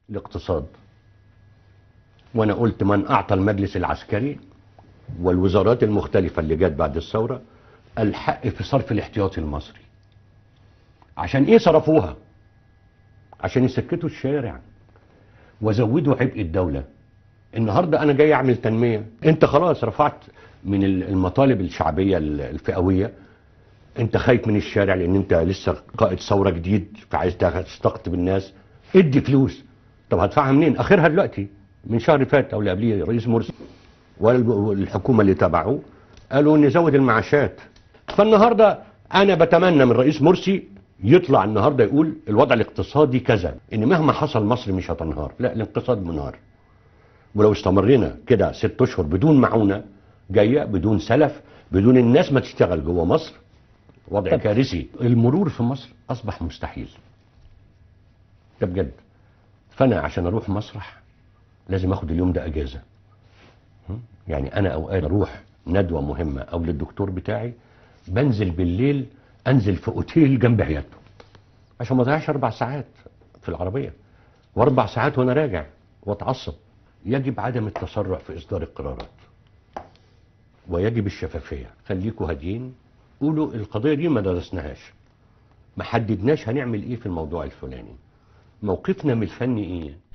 الاقتصاد وانا قلت من اعطى المجلس العسكري والوزارات المختلفة اللي جت بعد الثورة الحق في صرف الاحتياطي المصري عشان ايه صرفوها عشان يسكتوا الشارع وزودوا عبء الدولة النهاردة انا جاي اعمل تنمية انت خلاص رفعت من المطالب الشعبية الفئوية انت خايف من الشارع لان انت لسه قائد ثورة جديد فعايز تستقطب الناس ادي فلوس طب هدفعها منين اخرها دلوقتي من شهر فات او اللي قبليه رئيس مرسي والحكومة اللي تبعه قالوا نزود المعاشات فالنهاردة انا بتمنى من رئيس مرسي يطلع النهاردة يقول الوضع الاقتصادي كذا ان مهما حصل مصر مش هتنهار لا الاقتصاد منهار ولو استمرينا كده ست اشهر بدون معونة جاية بدون سلف بدون الناس ما تشتغل جوه مصر وضع طب. كارثي المرور في مصر اصبح مستحيل ده بجد فانا عشان اروح مسرح لازم اخد اليوم ده اجازه هم؟ يعني انا اوقات اروح ندوه مهمه او للدكتور بتاعي بنزل بالليل انزل في اوتيل جنب عيادته عشان ما اضيعش اربع ساعات في العربيه واربع ساعات وانا راجع واتعصب يجب عدم التسرع في اصدار القرارات ويجب الشفافيه خليكوا هاديين قولوا القضيه دي ما درسناهاش ما حددناش هنعمل ايه في الموضوع الفلاني موقفنا من الفن ايه